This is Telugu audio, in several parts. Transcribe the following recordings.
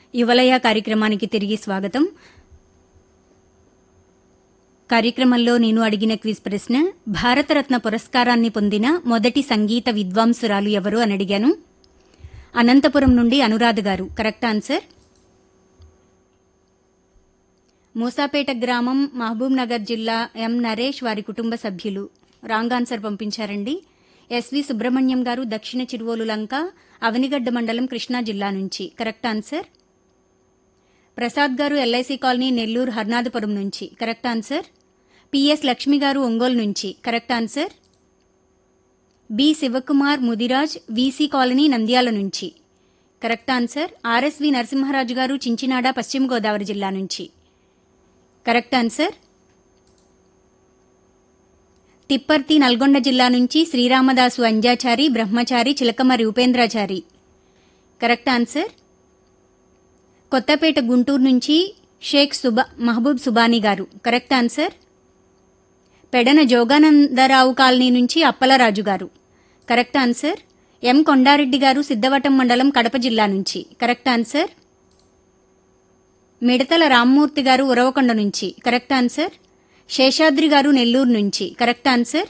యువలయ కార్యక్రమానికి తిరిగి స్వాగతం కార్యక్రమంలో నేను అడిగిన క్విజ్ ప్రశ్న భారతరత్న పురస్కారాన్ని పొందిన మొదటి సంగీత విద్వాంసురాలు ఎవరు అని అడిగాను అనంతపురం నుండి అనురాధ గారు కరెక్ట్ ఆన్సర్ మూసాపేట గ్రామం మహబూబ్ నగర్ జిల్లా ఎం నరేష్ వారి కుటుంబ సభ్యులు రాంగ్ ఆన్సర్ పంపించారండి ఎస్వి సుబ్రహ్మణ్యం గారు దక్షిణ చిరువోలు లంక అవనిగడ్డ మండలం కృష్ణా జిల్లా నుంచి కరెక్ట్ ఆన్సర్ ప్రసాద్ గారు ఎల్ఐసి కాలనీ నెల్లూరు హర్నాథపురం నుంచి కరెక్ట్ ఆన్సర్ పిఎస్ లక్ష్మి గారు ఒంగోలు నుంచి correct answer B Shivakumar Mudiraj V C colony Nandyal నుంచి కరెక్ట్ ఆన్సర్ ఆర్ఎస్వి నరసింహరాజు గారు చించినాడ పశ్చిమ గోదావరి జిల్లా నుంచి కరెక్ట్ ఆన్సర్ తిప్పర్తి నల్గొండ జిల్లా నుంచి శ్రీరామదాసు అంజాచారి బ్రహ్మచారి చిలకమరి ఉపేంద్రాచారి కరెక్ట్ ఆన్సర్ కొత్తపేట గుంటూరు నుంచి షేక్ సుబా మహబూబ్ సుబానీ గారు correct answer Pedana Joganandarao colony నుంచి అప్పలరాజు గారు కరెక్ట్ ఆన్సర్ ఎం కొండారెడ్డి గారు సిద్ధవటం మండలం కడప జిల్లా నుంచి కరెక్ట్ ఆన్సర్ మిడతల రామ్మూర్తి గారు ఉరవకొండ నుంచి కరెక్ట్ ఆన్సర్ శేషాద్రి గారు నెల్లూరు నుంచి కరెక్ట్ ఆన్సర్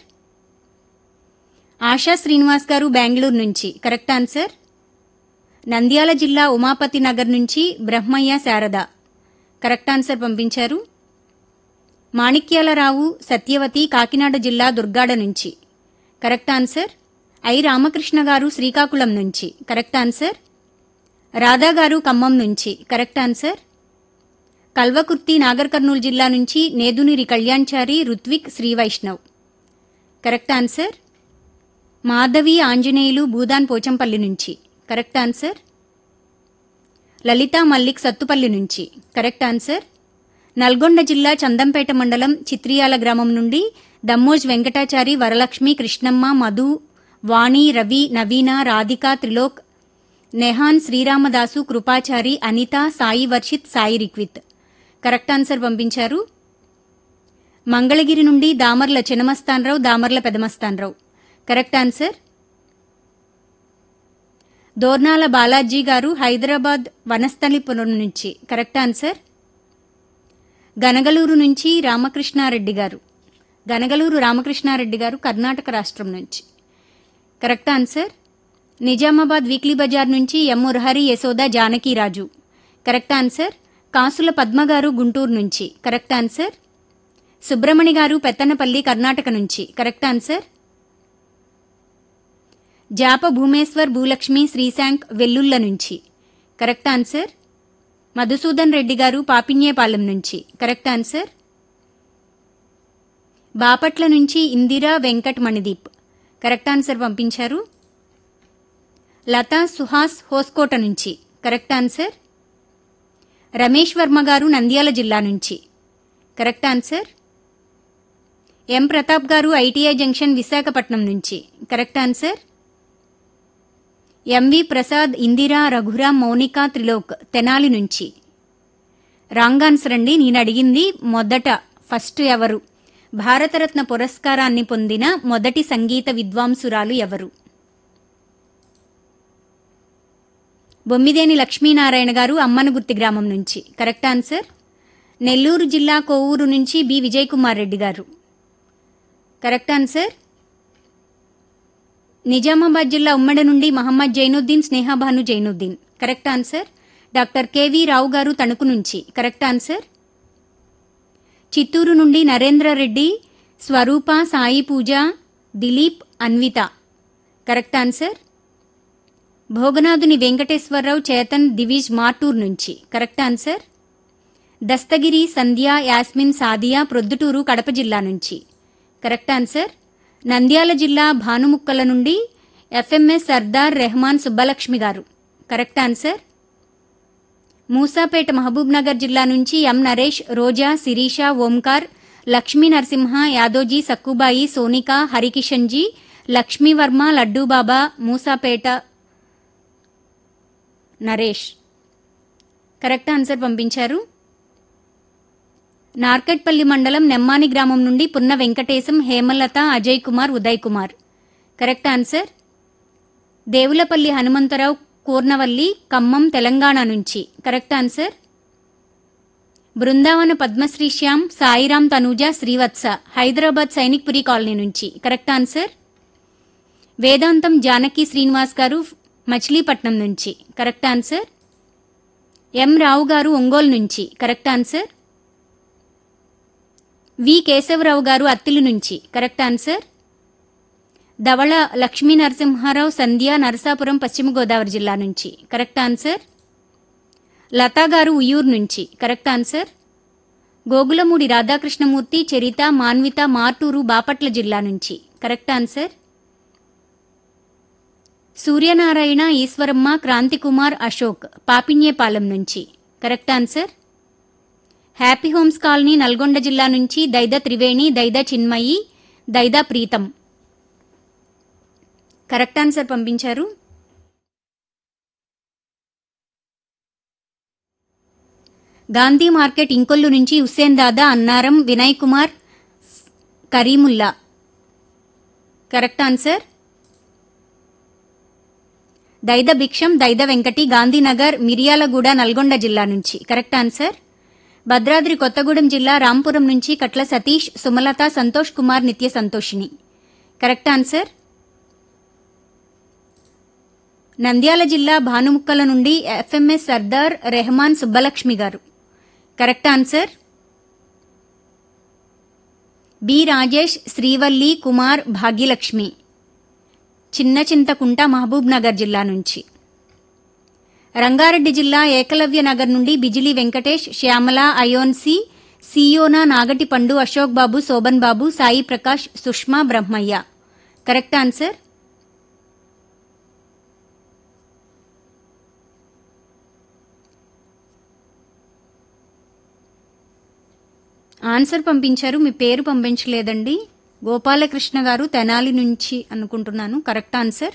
ఆశా శ్రీనివాస్ గారు బెంగళూరు నుంచి కరెక్ట్ ఆన్సర్ నంద్యాల జిల్లా ఉమాపతి నగర్ నుంచి బ్రహ్మయ్య శారద కరెక్ట్ ఆన్సర్ పంపించారు మాణిక్యాలరావు సత్యవతి కాకినాడ జిల్లా దుర్గాడ నుంచి కరెక్ట్ ఆన్సర్ ఐ రామకృష్ణ గారు శ్రీకాకుళం నుంచి కరెక్ట్ ఆన్సర్ రాధా గారు ఖమ్మం నుంచి కరెక్ట్ ఆన్సర్ కల్వకుర్తి నాగర్ కర్నూలు జిల్లా నుంచి నేదునిరి కళ్యాణ్చారి రుత్విక్ శ్రీవైష్ణవ్ కరెక్ట్ ఆన్సర్ మాధవి ఆంజనేయులు భూదాన్ పోచంపల్లి నుంచి కరెక్ట్ ఆన్సర్ లలిత మల్లిక్ సత్తుపల్లి నుంచి కరెక్ట్ ఆన్సర్ నల్గొండ జిల్లా చందంపేట మండలం చిత్రియాల గ్రామం నుండి దమ్మోజ్ వెంకటాచారి వరలక్ష్మి కృష్ణమ్మ మధు వాణి రవి నవీన రాధిక త్రిలోక్ నెహాన్ శ్రీరామదాసు కృపాచారి అనిత సాయి వర్షిత్ సాయి రిక్విత్ కరెక్ట్ ఆన్సర్ పంపించారు మంగళగిరి నుండి దామర్ల చినమస్తాన్రావు దామర్ల పెదమస్తాన్రావు కరెక్ట్ ఆన్సర్ దోర్నాల బాలాజీ గారు హైదరాబాద్ వనస్థలిపురం నుంచి కరెక్ట్ ఆన్సర్ గనగలూరు నుంచి రామకృష్ణారెడ్డి గారు గనగలూరు రామకృష్ణారెడ్డి గారు కర్ణాటక రాష్ట్రం నుంచి కరెక్ట్ ఆన్సర్ నిజామాబాద్ వీక్లీ బజార్ నుంచి M Murahari Yashoda Janakiraju correct answer Kasula Padma గారు గుంటూరు నుంచి కరెక్ట్ ఆన్సర్ సుబ్రమణి గారు పెత్తనపల్లి కర్ణాటక నుంచి కరెక్ట్ ఆన్సర్ జాప భూమేశ్వర్ భూలక్ష్మి శ్రీశాంక్ వెల్లుల్ల నుంచి కరెక్ట్ ఆన్సర్ మధుసూదన్ రెడ్డి గారు పాపిన్యేపాలెం నుంచి కరెక్ట్ ఆన్సర్ బాపట్ల నుంచి ఇందిరా వెంకట్ మణిదీప్ కరెక్ట్ ఆన్సర్ పంపించారు లతా సుహాస్ హోస్కోట నుంచి కరెక్ట్ ఆన్సర్ రమేష్ వర్మ గారు నంద్యాల జిల్లా నుంచి కరెక్ట్ ఆన్సర్ ఎం ప్రతాప్ గారు ఐటీఐ జంక్షన్ విశాఖపట్నం నుంచి correct answer M V Prasad Indira Raghuram Mounika Trilok Tenali నుంచి రాంగ్ ఆన్సర్ అండి నేను అడిగింది మొదట ఫస్ట్ ఎవరు భారతరత్న పురస్కారాన్ని పొందిన మొదటి సంగీత విద్వాంసురాలు ఎవరు బొమ్మిదేని లక్ష్మీనారాయణ గారు అమ్మనగుర్తి గ్రామం నుంచి కరెక్ట్ ఆన్సర్ నెల్లూరు జిల్లా కోవూరు నుంచి బి విజయ్ కుమార్ రెడ్డి గారు కరెక్ట్ ఆన్సర్ నిజామాబాద్ జిల్లా ఉమ్మడి నుండి Mohammed Zainuddin Snehabhanu Zainuddin correct answer doctor K V Rao గారు తణుకు నుంచి కరెక్ట్ ఆన్సర్ చిత్తూరు నుండి నరేంద్ర రెడ్డి స్వరూప సాయి పూజ దిలీప్ అన్విత కరెక్ట్ ఆన్సర్ భోగనాథుని వెంకటేశ్వరరావు చేతన్ దివిజ్ మార్టూర్ నుంచి కరెక్ట్ ఆన్సర్ దస్తగిరి సంధ్య యాస్మిన్ సాదియా ప్రొద్దుటూరు కడప జిల్లా నుంచి కరెక్ట్ ఆన్సర్ నంద్యాల జిల్లా భానుముక్కల నుండి ఎఫ్ఎంఎస్ సర్దార్ రెహమాన్ సుబ్బలక్ష్మి గారు correct answer Musapet Mahabubnagar జిల్లా నుంచి M Naresh Roja Sirisha Omkar Lakshmi Narasimha Yadoji Sakkubai Sonika Harikishanji Lakshmivarma Laddubaba Musapet Naresh correct answer పంపించారు నార్కట్పల్లి మండలం నెమ్మాని గ్రామం నుండి పున్న వెంకటేశం హేమలత అజయ్ కుమార్ ఉదయ్ కుమార్ కరెక్ట్ ఆన్సర్ దేవులపల్లి హనుమంతరావు కూర్నవల్లి ఖమ్మం తెలంగాణ నుంచి correct answer Brindavana Padmasri Shyam Sairam Tanuja Srivatsa Hyderabad Sainikpuri colony నుంచి కరెక్ట్ ఆన్సర్ వేదాంతం జానకి శ్రీనివాస్ గారు మచిలీపట్నం నుంచి కరెక్ట్ ఆన్సర్ ఎం రావు గారు ఒంగోలు నుంచి కరెక్ట్ ఆన్సర్ వి కేశవరావు గారు అత్తిలి నుంచి కరెక్ట్ ఆన్సర్ ధవళ లక్ష్మీ నరసింహారావు సంధ్య నరసాపురం పశ్చిమ గోదావరి జిల్లా నుంచి కరెక్ట్ ఆన్సర్ లతా గారు ఉయ్యూరు నుంచి కరెక్ట్ ఆన్సర్ గోగులమూడి రాధాకృష్ణమూర్తి చరిత మాన్విత మార్టూరు బాపట్ల జిల్లా నుంచి కరెక్ట్ ఆన్సర్ సూర్యనారాయణ ఈశ్వరమ్మ క్రాంతికుమార్ అశోక్ పాపిన్యేపాలెం నుంచి correct answer happy homes colony Nalgonda జిల్లా నుంచి దైద త్రివేణి దైద చిన్మయి దైద ప్రీతం కరెక్ట్ ఆన్సర్ పంపించారు గాంధీ మార్కెట్ ఇంకొల్లు నుంచి హుస్సేన్ దాదా అన్నారం వినయ్ కుమార్ కరీముల్లా కరెక్ట్ ఆన్సర్ దైద భిక్షం దైద వెంకటి గాంధీనగర్ మిరియాలగూడ నల్గొండ జిల్లా నుంచి కరెక్ట్ ఆన్సర్ భద్రాద్రి కొత్తగూడెం జిల్లా రాంపురం నుంచి కట్ల సతీష్ సుమలత సంతోష్ కుమార్ నిత్య సంతోషిని కరెక్ట్ ఆన్సర్ నంద్యాల జిల్లా భానుముక్కల నుండి ఎఫ్ఎంఎస్ సర్దార్ రెహమాన్ సుబ్బలక్ష్మి గారు correct answer B Rajesh Srivalli Kumar Bhagyalakshmi Chinna Chintakunta Mahabub Mahabubnagar జిల్లా నుంచి రంగారెడ్డి జిల్లా ఏకలవ్య నగర్ నుండి Bijli Venkatesh Shyamala అయోన్సి Siona Nagati Pandu Ashok Babu Shoban Babu Sai Prakash Sushma Brahmaiah correct answer answer పంపించారు మీ పేరు పంపించలేదండి గోపాలకృష్ణ గారు తెనాలి నుంచి అనుకుంటున్నాను correct answer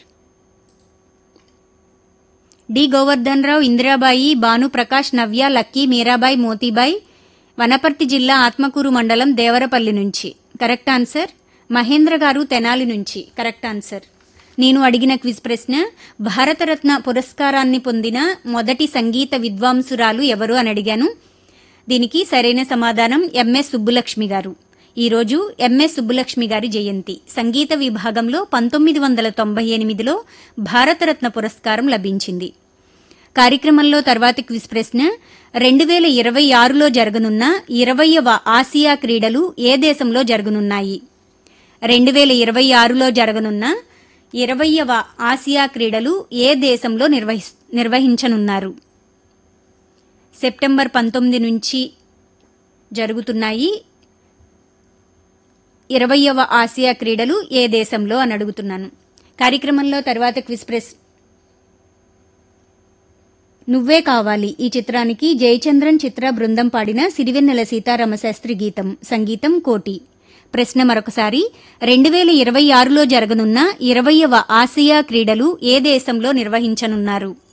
D Govardhan Rao Indirabai Bhanu Prakash Navya Lucky Meerabai Motibai Wanaparthy జిల్లా ఆత్మకూరు మండలం దేవరపల్లి నుంచి కరెక్ట్ ఆన్సర్ మహేంద్ర గారు తెనాలి నుంచి కరెక్ట్ ఆన్సర్ నేను అడిగిన క్విజ్ ప్రశ్న భారతరత్న పురస్కారాన్ని పొందిన మొదటి సంగీత విద్వాంసురాలు ఎవరు అని అడిగాను దీనికి సరైన సమాధానం ఎంఎస్ సుబ్బులక్ష్మి గారు ఈరోజు ఎంఎస్ సుబ్బులక్ష్మి గారి జయంతి సంగీత విభాగంలో పంతొమ్మిది వందల తొంభై ఎనిమిదిలో భారతరత్న పురస్కారం లభించింది కార్యక్రమంలో తర్వాతి క్విజ్ ప్రశ్న రెండు వేల ఇరవై ఆరులో జరగనున్న ఇరవయవ ఆసియా క్రీడలు ఏ దేశంలో జరగనున్నాయి రెండు వేల ఇరవై ఆరులో జరగనున్న ఇరవయవ ఆసియా క్రీడలు ఏ దేశంలో నిర్వహి నిర్వహించనున్నారు సెప్టెంబర్ పంతొమ్మిది నుంచి జరుగుతున్నాయి ఇరవయవ ఆసియా క్రీడలు ఏ దేశంలో అని అడుగుతున్నాను కార్యక్రమంలో తర్వాత క్విజ్ ప్రెస్ నువ్వే కావాలి ఈ చిత్రానికి జయచంద్రన్ చిత్ర బృందం పాడిన సిరివెన్నెల సీతారామశాస్త్రి గీతం సంగీతం కోటి ప్రశ్న మరొకసారి రెండు వేల ఇరవై ఆరులో జరగనున్న ఇరవయవ ఆసియా క్రీడలు ఏ దేశంలో నిర్వహించనున్నారు